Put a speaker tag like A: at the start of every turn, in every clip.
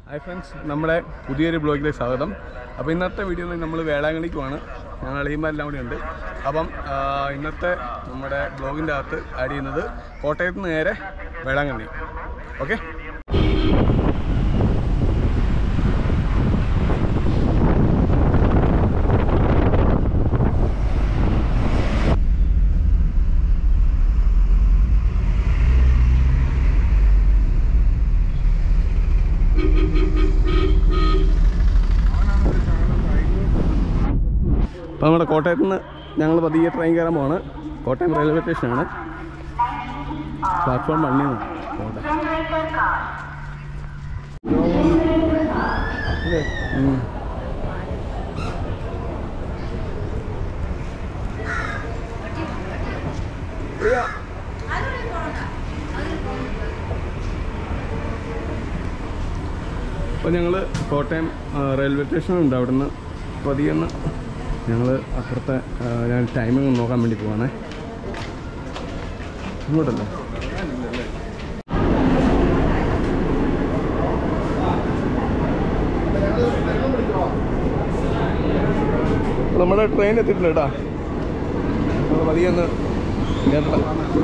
A: Hi friends നമ്മുടെ പുതിയൊരു ബ്ലോഗിലേക്ക് സ്വാഗതം അപ്പോൾ ഇന്നത്തെ വീഡിയോയിൽ നമ്മൾ വേളാങ്കണ്ണിക്കുമാണ് ഞങ്ങൾ അളിയന്മാരെല്ലാം കൂടി ഉണ്ട് അപ്പം ആ, ഇന്നത്തെ നമ്മുടെ ബ്ലോഗിൻ്റെ അകത്ത് ആഡ് ചെയ്യുന്നത് കോട്ടയത്ത് നിന്ന് നേരെ വേളാങ്കണ്ണി ഓക്കെ അപ്പോൾ നമ്മുടെ കോട്ടയത്ത് നിന്ന് ഞങ്ങൾ പതിയെ ട്രെയിൻ കയറാൻ പോവാണ് കോട്ടയം റെയിൽവേ സ്റ്റേഷനാണ് പ്ലാറ്റ്ഫോം വണ്ണിൽ നിന്ന് കോട്ടയം ഉം. അപ്പോൾ ഞങ്ങൾ കോട്ടയം ആ, റെയിൽവേ സ്റ്റേഷനുണ്ട് അവിടുന്ന് പതിയൊന്ന് ഞങ്ങൾ അപ്പുറത്തെ ആ, ഞാൻ ടൈമിംഗ് നോക്കാൻ വേണ്ടി പോവാണേ ഇങ്ങോട്ടല്ലേ അപ്പോൾ നമ്മുടെ ട്രെയിൻ എത്തിയിട്ടുണ്ട് കേട്ടോ നമ്മൾ പതിയൊന്ന് കേരള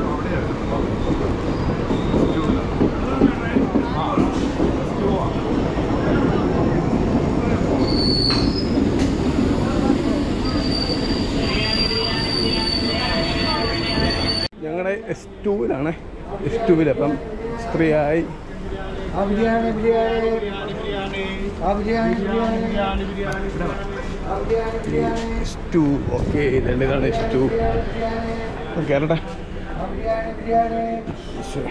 A: ഞങ്ങളുടെ എസ് ടുവിലാണ് എസ് ടുവിൽ അപ്പം സ്ത്രീയായി
B: ആ ബിരിയാണി ബിരിയാണി ആ ബിരിയാണി ബിരിയാണി ആ biryani biryani
A: S two okay രണ്ട് ഇതാണ് എസ് ടു കയറട്ടെ
B: ആ ബിരിയാണി ബിരിയാണി
A: ശരി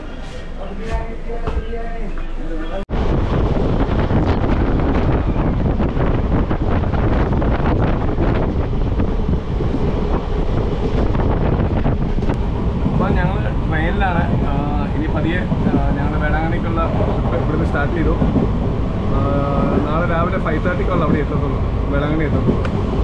A: അപ്പോൾ ഞങ്ങൾ ട്രെയിനിലാണ് ആ, ഇനി പതിയെ ഞങ്ങളുടെ വേളാങ്കണ്ണിക്കുള്ള ട്രിപ്പ് ഇവിടുന്ന് സ്റ്റാർട്ട് ചെയ്തു ആ, നാളെ രാവിലെ ഫൈവ് തേർട്ടിക്കുള്ള അവിടെ എത്തത്തുള്ളൂ വേളാങ്കണ്ണി എത്തത്തുള്ളൂ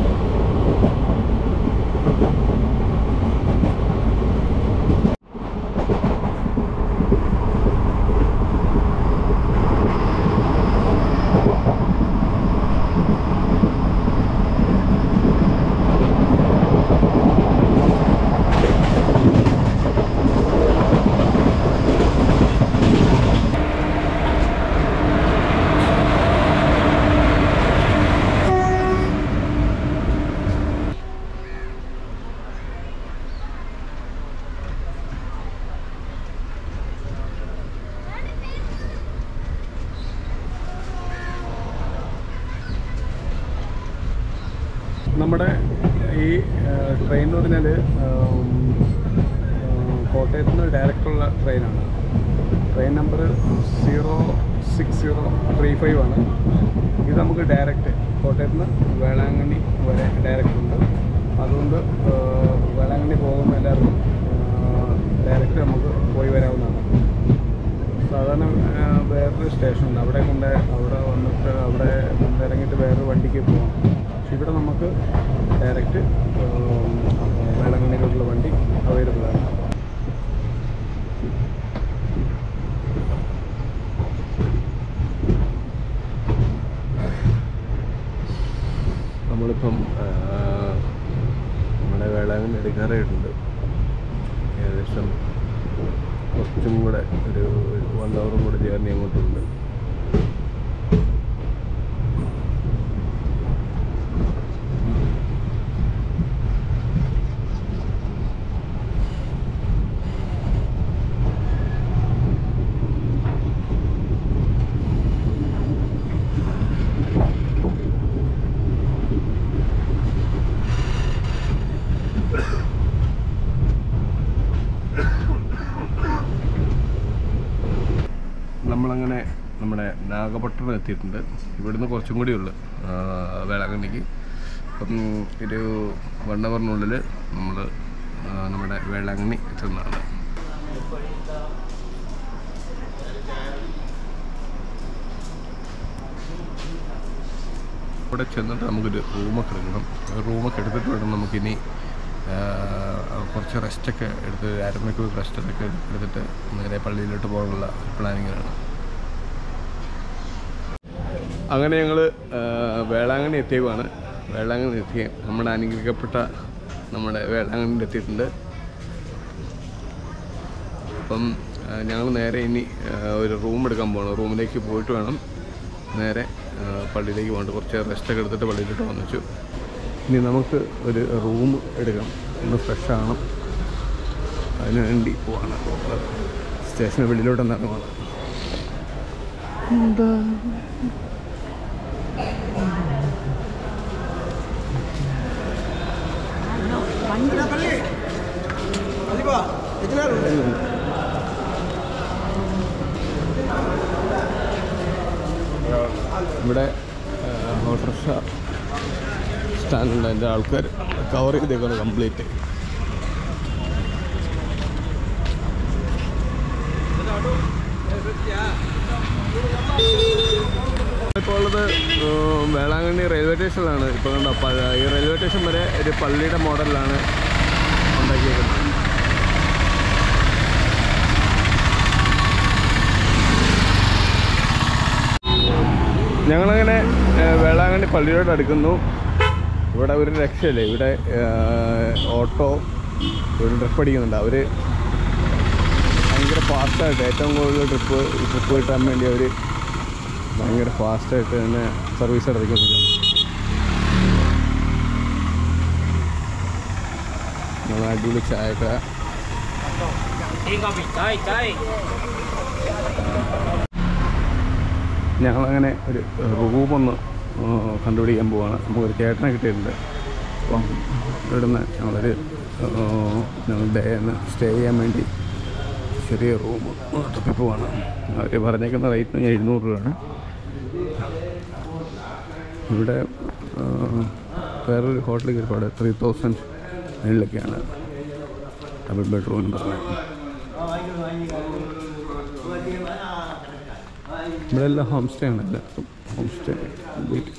A: നമ്മുടെ ഈ ട്രെയിൻ എന്ന് പറഞ്ഞാൽ കോട്ടയത്ത് നിന്ന് ഡയറക്റ്റുള്ള ട്രെയിനാണ് train number zero six zero three five ആണ് ഇത് നമുക്ക് ഡയറക്റ്റ് കോട്ടയത്ത് നിന്ന് വേളാങ്കണ്ണി വരെ ഡയറക്റ്റ് ഉണ്ട് അതുകൊണ്ട് ആ, വേളാങ്കണ്ണി പോകുമ്പോൾ എല്ലാവർക്കും ഡയറക്റ്റ് നമുക്ക് പോയി വരാവുന്നതാണ് സാധാരണ ആ, വേറൊരു സ്റ്റേഷനുണ്ട് അവിടെ കൊണ്ട് അവിടെ വന്നിട്ട് അവിടെ കൊണ്ട് ഇറങ്ങിയിട്ട് വേറൊരു വണ്ടിക്ക് പോകാം പക്ഷെ ഇവിടെ നമുക്ക് ഡയറക്റ്റ് വേളാങ്കണ്ണിയിലോട്ടുള്ള വണ്ടി അവൈലബിൾ ആണ് നമ്മളിപ്പം ആ, നമ്മുടെ വേളാങ്കണ്ണി എടുക്കാറായിട്ടുണ്ട് ഏകദേശം കുറച്ചും കൂടെ ഒരു വൺ അവറും കൂടെ ജേർണി അങ്ങോട്ടുണ്ട് നമ്മളങ്ങനെ നമ്മുടെ നാഗപട്ടണം എത്തിയിട്ടുണ്ട് ഇവിടുന്ന് കുറച്ചും കൂടി ഉള്ളു ആ, വേളാങ്കണ്ണിക്ക് അപ്പം ഒരു വൺ അവറിനുള്ളിൽ നമ്മൾ നമ്മുടെ വേളാങ്കണ്ണി എത്തുന്നതാണ് ഇവിടെ ചെന്നിട്ട് നമുക്കൊരു റൂമൊക്കെ എടുക്കണം റൂമൊക്കെ എടുത്തിട്ട് വേണം നമുക്കിനി ആ, കുറച്ച് റെസ്റ്റൊക്കെ എടുത്ത് അരമണിക്കൂർ റെസ്റ്റൊക്കെ എടുത്തിട്ട് നേരെ പള്ളിയിലോട്ട് പോകാനുള്ള പ്ലാനിങ്ങിലാണ് അങ്ങനെ ഞങ്ങൾ വേളാങ്കണ്ണി എത്തിയതാണ് വേളാങ്കണ്ണി എത്തിയ നമ്മുടെ അനുഗ്രഹിക്കപ്പെട്ട നമ്മുടെ വേളാങ്കണ്ണിയിൽ എത്തിയിട്ടുണ്ട് അപ്പം ഞങ്ങൾ നേരെ ഇനി ആ, ഒരു റൂം എടുക്കാൻ പോകണം റൂമിലേക്ക് പോയിട്ട് വേണം നേരെ ആ, പള്ളിയിലേക്ക് പോകേണ്ടത് കുറച്ച് റെസ്റ്റൊക്കെ എടുത്തിട്ട് പള്ളിയിലോട്ട് വന്നിച്ചു ഇനി നമുക്ക് ഒരു റൂം എടുക്കണം ഒന്ന് ഫ്രഷ് ആവണം അതിന് വേണ്ടി പോവാണ് സ്റ്റേഷന് വെളിയിലോട്ട് ഇറങ്ങുവാണ് ഇവിടെ ഓട്ടോറിക്ഷ സ്റ്റാൻഡുണ്ട് എൻ്റെ ആൾക്കാർ കവർ ചെയ്തേക്കാണ് കംപ്ലീറ്റ് ഇപ്പോൾ ഉള്ളത് ഏഹ്, വേളാങ്കണ്ണി റെയിൽവേ സ്റ്റേഷനിലാണ് ഇപ്പോൾ കണ്ട പഴ- ഈ റെയിൽവേ സ്റ്റേഷൻ വരെ ഒരു പള്ളിയുടെ മോഡലിലാണ് ഉണ്ടാക്കിയേക്കുന്നത് ഞങ്ങളങ്ങനെ ഏഹ്, വേളാങ്കണ്ണി പള്ളിയോട് അടുക്കുന്നു ഇവിടെ ഒരു രക്ഷയില്ല ഇവിടെ ഏഹ്, ഓട്ടോ ഒരു ട്രിപ്പ് അടിക്കുന്നുണ്ട് അവർ ഭയങ്കര ഫാസ്റ്റായിട്ട് ഏറ്റവും കൂടുതൽ ട്രിപ്പ് ട്രിപ്പ് കിട്ടാൻ വേണ്ടി അവർ ഭയങ്കര ഫാസ്റ്റായിട്ട് തന്നെ സർവീസ് നടത്തിക്കൊണ്ടിരിക്കുന്നു ഞങ്ങൾ അടിപൊളി ചായക്ക ഞങ്ങളങ്ങനെ ഒരു റൂമൊന്ന് കണ്ടുപിടിക്കാൻ പോവാണ് നമുക്കൊരു ചേട്ടനെ കിട്ടിയിട്ടുണ്ട് അപ്പം ഇവിടുന്ന് ഞങ്ങളൊരു ഞങ്ങൾ ഡേ ഒന്ന് സ്റ്റേ ചെയ്യാൻ വേണ്ടി ചെറിയ റൂം തപ്പി പോവാണ് അവർ പറഞ്ഞേക്കുന്ന റേറ്റിന് എഴുന്നൂറ് രൂപയാണ് ഇവിടെ ആ, വേറൊരു ഹോട്ടലിൽ ഒരുപാട് ത്രീ തൗസൻഡ് മേളിലൊക്കെയാണ് ഡബിൾ ബെഡ്റൂം എന്ന് പറഞ്ഞത് ഇവിടെ എല്ലാം ഹോം സ്റ്റേ ആണ് എല്ലാവർക്കും ഹോം സ്റ്റേ കംപ്ലീറ്റ്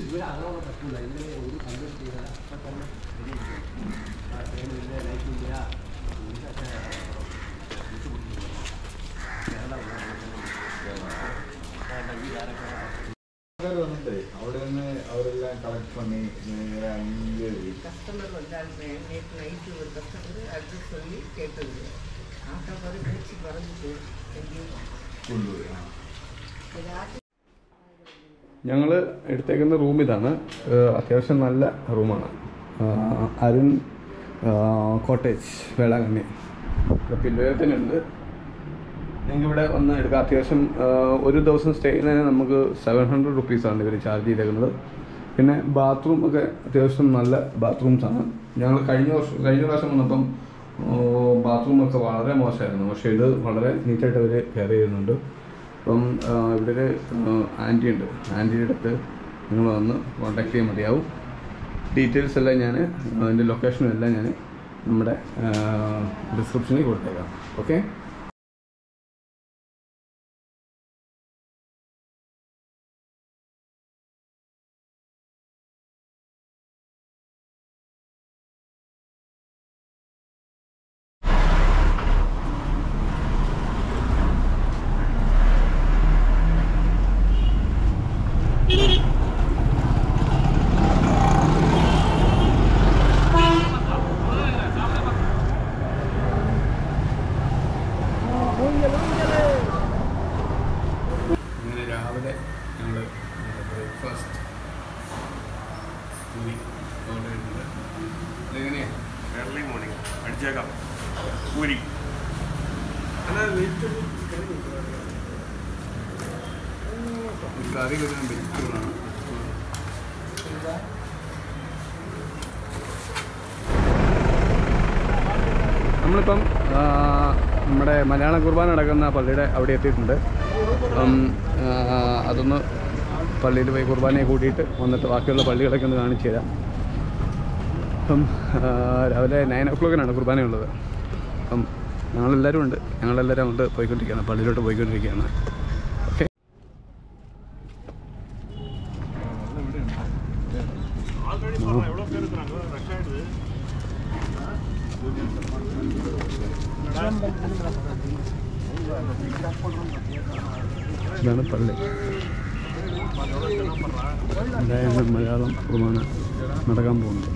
B: വന്നിട്ട് അവിടെ നിന്ന് അവരെല്ലാം കളക്ട് പണി നേരെ അഞ്ച്
C: கஸ்டமர் வந்தாலுமே நேற்று நைட்டு ஒரு கஸ்டமர் அட்ரஸ் சொல்லி கேட்டது ஆட்டோ மாதிரி பேச்சு பறந்துட்டு எங்கேயும்
B: കൊണ്ടുപോയി ആ.
C: ஏதாச்சும்
A: ഞങ്ങൾ എടുത്തേക്കുന്ന റൂം ഇതാണ് ഏഹ് അത്യാവശ്യം നല്ല റൂമാണ് ആഹ് അരുൺ കോട്ടേജ് വേളാങ്കണ്ണി ഇവിടെ പില്ലുവേൽ തന്നെ ഉണ്ട് നിങ്ങൾക്ക് ഇവിടെ വന്ന് എടുക്കാം അത്യാവശ്യം ആഹ് ഒരു ദിവസം സ്റ്റേ ചെയ്യുന്നതിന് നമുക്ക് സെവൻ ഹൺഡ്രഡ് റുപ്പീസാണ് ഇവർ ചാർജ് ചെയ്തേക്കുന്നത് പിന്നെ ബാത്റൂം ഒക്കെ അത്യാവശ്യം നല്ല ബാത്റൂംസ് ആണ് ഞങ്ങൾ കഴിഞ്ഞ വർഷം കഴിഞ്ഞ പ്രാവശ്യം വന്നപ്പം ബാത്റൂം ഒക്കെ വളരെ മോശമായിരുന്നു പക്ഷേ ഇത് വളരെ നീറ്റായിട്ട് അവർ കെയർ ചെയ്യുന്നുണ്ട് അപ്പം ആ, ഇവിടെ ഒരു ആൻറ്റി ഉണ്ട് ആൻറ്റിയുടെ അടുത്ത് നിങ്ങൾ വന്ന് കോൺടാക്ട് ചെയ്യാൻ മതിയാവും ഡീറ്റെയിൽസ് എല്ലാം ഞാൻ അതിൻ്റെ ലൊക്കേഷനും എല്ലാം ഞാൻ നമ്മുടെ ഡിസ്ക്രിപ്ഷനിൽ കൊടുത്തേക്കാം ഓക്കെ അങ്ങനെ രാവിലെ ഞങ്ങൾ ബ്രേക്ക്ഫാസ്റ്റ് പൂരി ഓർഡർ ചെയ്തിട്ടുണ്ട് അതെങ്ങനെയാണ്
D: ഏർലി മോർണിംഗ് അടിച്ചേക്കാം പൂരി
A: കറി വരുന്ന വെജിറ്റബിളാണ് നമ്മളിപ്പം ആ, നമ്മുടെ മലയാള കുർബാന നടക്കുന്ന പള്ളിയുടെ അവിടെ എത്തിയിട്ടുണ്ട് അപ്പം ആ, അതൊന്ന് പള്ളിയിൽ പോയി കുർബാനയെ കൂട്ടിയിട്ട് വന്നിട്ട് ബാക്കിയുള്ള പള്ളികളൊക്കെ ഒന്ന് കാണിച്ചു തരാം അപ്പം ആ, രാവിലെ നയൻ ഓ ക്ലോക്കിനാണ് കുർബാനയുള്ളത് അപ്പം ഞങ്ങളെല്ലാവരും ഉണ്ട് ഞങ്ങളെല്ലാവരും അങ്ങോട്ട് പോയിക്കൊണ്ടിരിക്കുകയാണ് പള്ളിയിലോട്ട് പോയിക്കൊണ്ടിരിക്കുകയാണ് ഓക്കെ
D: எவ்வளோ பேர் இருக்கிறாங்க ரஷ் ஆயிடுது
A: ഇതാണ് പള്ളി എന്തായാലും മലയാളം കുർബാന നടക്കാൻ പോകുന്നത്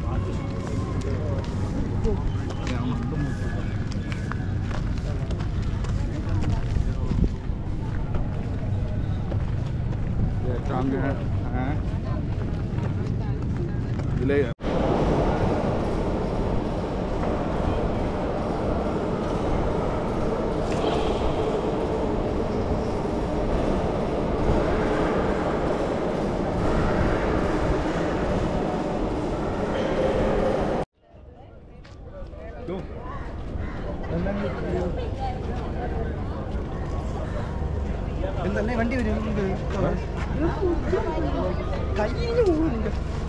B: ഇതിലെ
E: എന്തല്ലേ വണ്ടി വരും കയ്യിൽ പോകുന്നുണ്ട്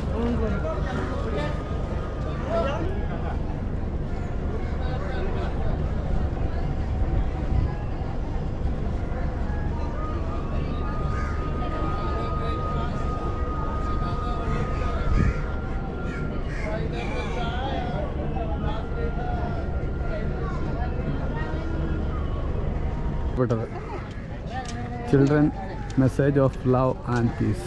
A: പെട്ടത് children message of love and peace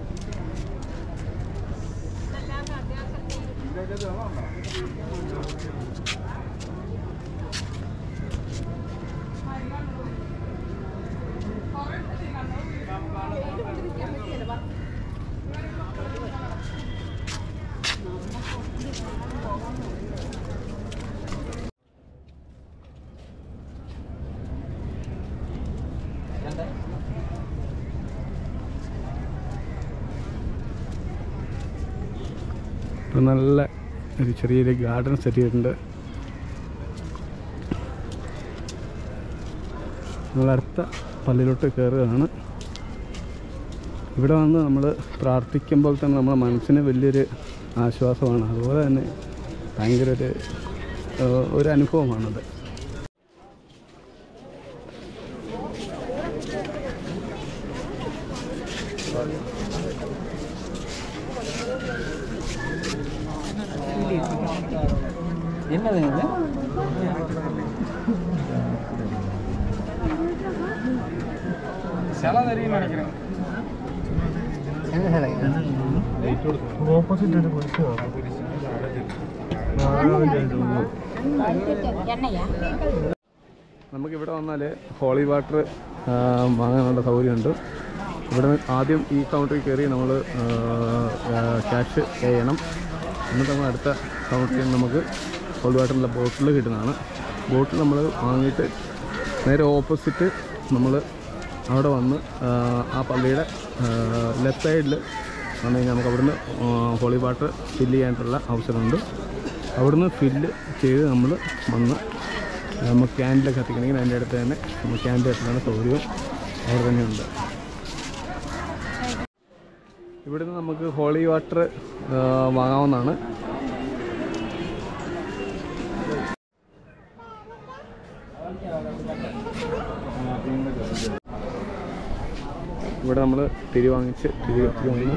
A: ഇപ്പം നല്ല ഒരു ചെറിയൊരു ഗാർഡൻ സെറ്റ് ചെയ്തിട്ടുണ്ട് നമ്മൾ അടുത്ത പള്ളിയിലോട്ട് കയറുകയാണ് ഇവിടെ വന്ന് നമ്മൾ പ്രാർത്ഥിക്കുമ്പോൾ തന്നെ നമ്മുടെ മനസ്സിന് വലിയൊരു ആശ്വാസമാണ് അതുപോലെ തന്നെ ഭയങ്കര ഒരു ഏഹ്, ഒരു അനുഭവമാണത്
E: என்னது இது
A: சில தெரியும் நினைக்கிறேன்
E: என்ன சிலை
D: ഓപ്പോസിറ്റ് ഒരു കുരിശ്
F: എണ്ണയാ
A: നമുക്കിവിടെ വന്നാൽ ഹോളി വാട്ടർ വാങ്ങാനുള്ള സൗകര്യമുണ്ട് ഇവിടെ നിന്ന് ആദ്യം ഈ കൗണ്ടറിൽ കയറി നമ്മൾ ക്യാഷ് പേ ചെയ്യണം എന്നിട്ട് നമ്മൾ അടുത്ത കൗണ്ടറിൽ നിന്ന് നമുക്ക് ഹോളി വാട്ടറിൻ്റെ ബോട്ടിൽ കിട്ടുന്നതാണ് ബോട്ടിൽ നമ്മൾ വാങ്ങിയിട്ട് നേരെ ഓപ്പോസിറ്റ് നമ്മൾ അവിടെ വന്ന് ആ, ആ പള്ളിയുടെ ലെഫ്റ്റ് സൈഡിൽ വന്നു കഴിഞ്ഞാൽ നമുക്ക് അവിടുന്ന് ഹോളി വാട്ടർ ഫില്ല് ചെയ്യാനായിട്ടുള്ള അവസരമുണ്ട് അവിടുന്ന് ഫില്ല് ചെയ്ത് നമ്മൾ വന്ന് നമുക്ക് ക്യാൻഡിലൊക്കെ കത്തിക്കണമെങ്കിൽ അതിൻ്റെ അടുത്ത് തന്നെ നമുക്ക് ക്യാൻഡിൽ കത്തിക്കാനുള്ള സൗകര്യവും അവിടെ തന്നെയുണ്ട് ഇവിടുന്ന് നമുക്ക് ഹോളി വാട്ടർ വാങ്ങാവുന്നതാണ് ഇവിടെ നമ്മൾ തിരി വാങ്ങിച്ച് തിരി കത്തിച്ച് വന്നു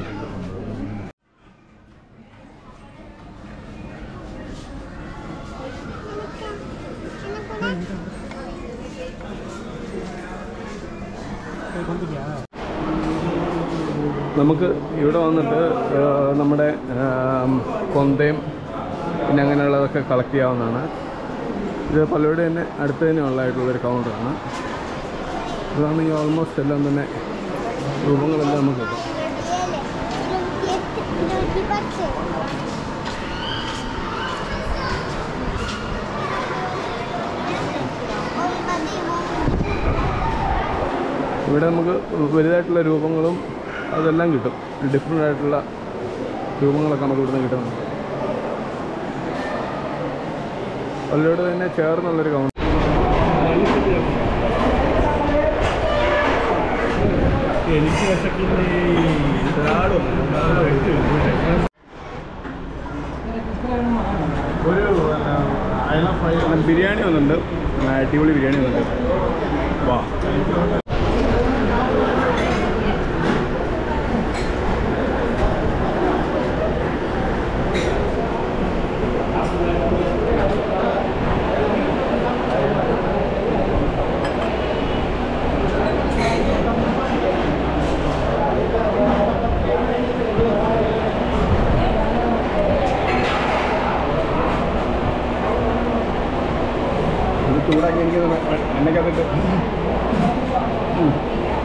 A: നമുക്ക് ഇവിടെ വന്നിട്ട് ആ, നമ്മുടെ ആം, കൊന്തയും പിന്നെ അങ്ങനെയുള്ളതൊക്കെ കളക്ട് ചെയ്യാവുന്നതാണ് ഇത് പള്ളിയുടെ തന്നെ അടുത്ത് തന്നെ ഉള്ളതായിട്ടുള്ളൊരു കൗണ്ടറാണ് ഇതാണെങ്കിൽ ഓൾമോസ്റ്റ് എല്ലാം തന്നെ രൂപങ്ങളെല്ലാം നമുക്ക് കിട്ടും ഇവിടെ നമുക്ക് വലുതായിട്ടുള്ള രൂപങ്ങളും അതെല്ലാം കിട്ടും ഡിഫറെൻ്റ് ആയിട്ടുള്ള രൂപങ്ങളൊക്കെ നമുക്ക് ഇവിടുന്ന് കിട്ടുന്നുണ്ട് പള്ളിയോട് തന്നെ ചേർന്നുള്ളൊരു കൗണ്ടർ
D: എനിക്ക് വിശക്കില്ലേ
B: ഒരു അയല ഫ്രൈ
A: ബിരിയാണി വന്നിട്ടുണ്ട് അടിപൊളി ബിരിയാണി വന്നിട്ടുണ്ട് വാ
F: ആ
A: ചൂടാക്കി എനിക്ക് എണ്ണയ്ക്കകത്തിട്ട് ഉം.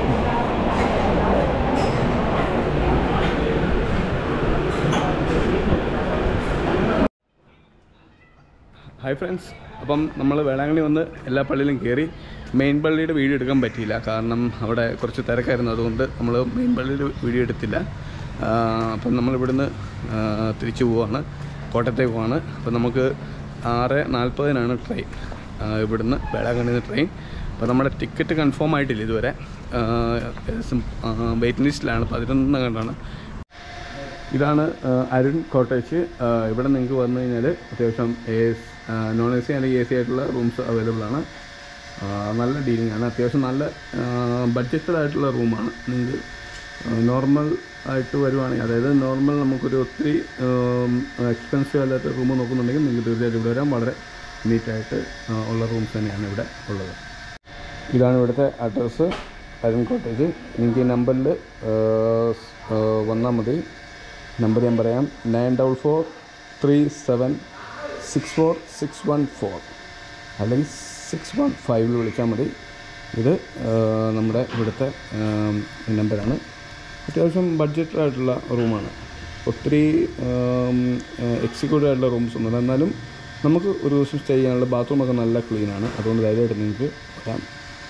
A: ഹായ് ഫ്രണ്ട്സ് അപ്പം നമ്മൾ വേളാങ്കണ്ണി വന്ന് എല്ലാ പള്ളിയിലും കയറി മെയിൻ പള്ളിയുടെ വീഡിയോ എടുക്കാൻ പറ്റിയില്ല കാരണം അവിടെ കുറച്ച് തിരക്കായിരുന്നു അതുകൊണ്ട് നമ്മൾ മെയിൻ പള്ളിയുടെ വീഡിയോ എടുത്തില്ല ആ, അപ്പം നമ്മൾ ഇവിടുന്ന് ആ, തിരിച്ചു പോവാണ് കോട്ടയത്തേക്ക് പോവാണ് അപ്പം നമുക്ക് ആറ് നാൽപ്പതിനാണ് ട്രെയിൻ ആ, ഇവിടുന്ന് വേളാങ്കണ്ണിയിൽ നിന്ന് ട്രെയിൻ അപ്പോൾ നമ്മുടെ ടിക്കറ്റ് കൺഫേം ആയിട്ടില്ല ഇതുവരെ ആ, ഏകദേശം വെയിറ്റിംഗ് ലിസ്റ്റിലാണ് പതിനൊന്ന് കണ്ടാണ് ഇതാണ് ആ, അരുൺ കോട്ടേജ് ആ, ഇവിടെ നിങ്ങൾക്ക് വന്നു കഴിഞ്ഞാൽ അത്യാവശ്യം എ നോൺ എ സി അല്ലെങ്കിൽ എ സി ആയിട്ടുള്ള റൂംസ് അവൈലബിൾ ആണ് ആ, നല്ല ഡീലിംഗ് ആണ് അത്യാവശ്യം നല്ല ബഡ്ജറ്റഡ് ആയിട്ടുള്ള റൂമാണ് നിങ്ങൾക്ക് നോർമൽ ആയിട്ട് വരുവാണെങ്കിൽ അതായത് നോർമൽ നമുക്കൊരു ഒത്തിരി എക്സ്പെൻസീവ് അല്ലാത്ത റൂം നോക്കുന്നുണ്ടെങ്കിൽ നിങ്ങൾക്ക് തീർച്ചയായിട്ടും ഇവിടെ വരാൻ വളരെ നീറ്റായിട്ട് ഉള്ള റൂംസ് തന്നെയാണ് ഇവിടെ ഉള്ളത് ഇതാണ് ഇവിടുത്തെ അഡ്രസ്സ് അരുൺ കോട്ടേജ് നിങ്ങൾക്ക് ഈ നമ്പറിൽ വന്നാൽ മതി നമ്പർ ഞാൻ പറയാം nine double four three seven six four six one four അല്ലെങ്കിൽ സിക്സ് വൺ ഫൈവിൽ വിളിച്ചാൽ മതി ഇത് ആ, നമ്മുടെ ഇവിടുത്തെ നമ്പറാണ് അത്യാവശ്യം ബഡ്ജറ്റ് ആയിട്ടുള്ള റൂമാണ് ഒത്തിരി എക്സിക്യൂട്ടീവ് ആയിട്ടുള്ള റൂംസ് ഒന്നുമില്ല എന്നാലും നമുക്ക് ഒരു ദിവസം സ്റ്റേ ചെയ്യാനുള്ള ബാത്റൂമൊക്കെ നല്ല ക്ലീനാണ് അതുകൊണ്ട് ധൈര്യമായിട്ട് നിങ്ങൾക്ക് വരാം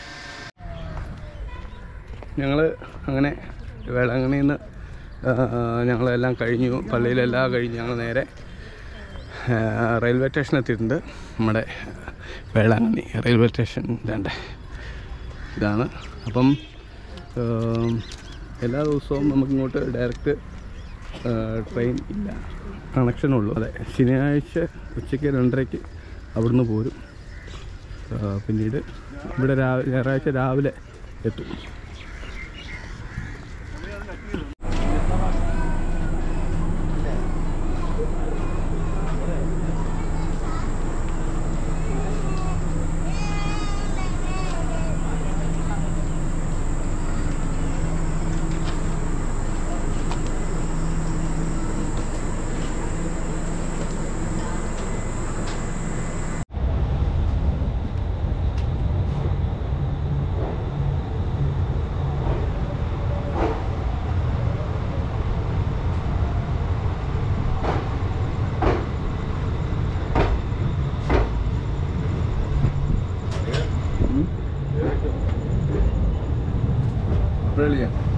A: ഞങ്ങൾ അങ്ങനെ വേളാങ്കണ്ണിയിൽ നിന്ന് ഞങ്ങളെല്ലാം കഴിഞ്ഞു പള്ളിയിലെല്ലാം കഴിഞ്ഞ് ഞങ്ങൾ നേരെ ആ, റെയിൽവേ സ്റ്റേഷനിൽ എത്തിയിട്ടുണ്ട് നമ്മുടെ വേളാങ്കണ്ണി റെയിൽവേ സ്റ്റേഷൻ രണ്ട് ഇതാണ് അപ്പം ഉം, എല്ലാ ദിവസവും നമുക്കിങ്ങോട്ട് ഡയറക്റ്റ് ട്രെയിൻ ഇല്ല കണക്ഷനുള്ളൂ അതെ ശനിയാഴ്ച ഉച്ചയ്ക്ക് രണ്ടരയ്ക്ക് അവിടുന്ന് പോരും ആ, പിന്നീട് ഇവിടെ രാവിലെ ഞായറാഴ്ച രാവിലെ എത്തും Brilliant.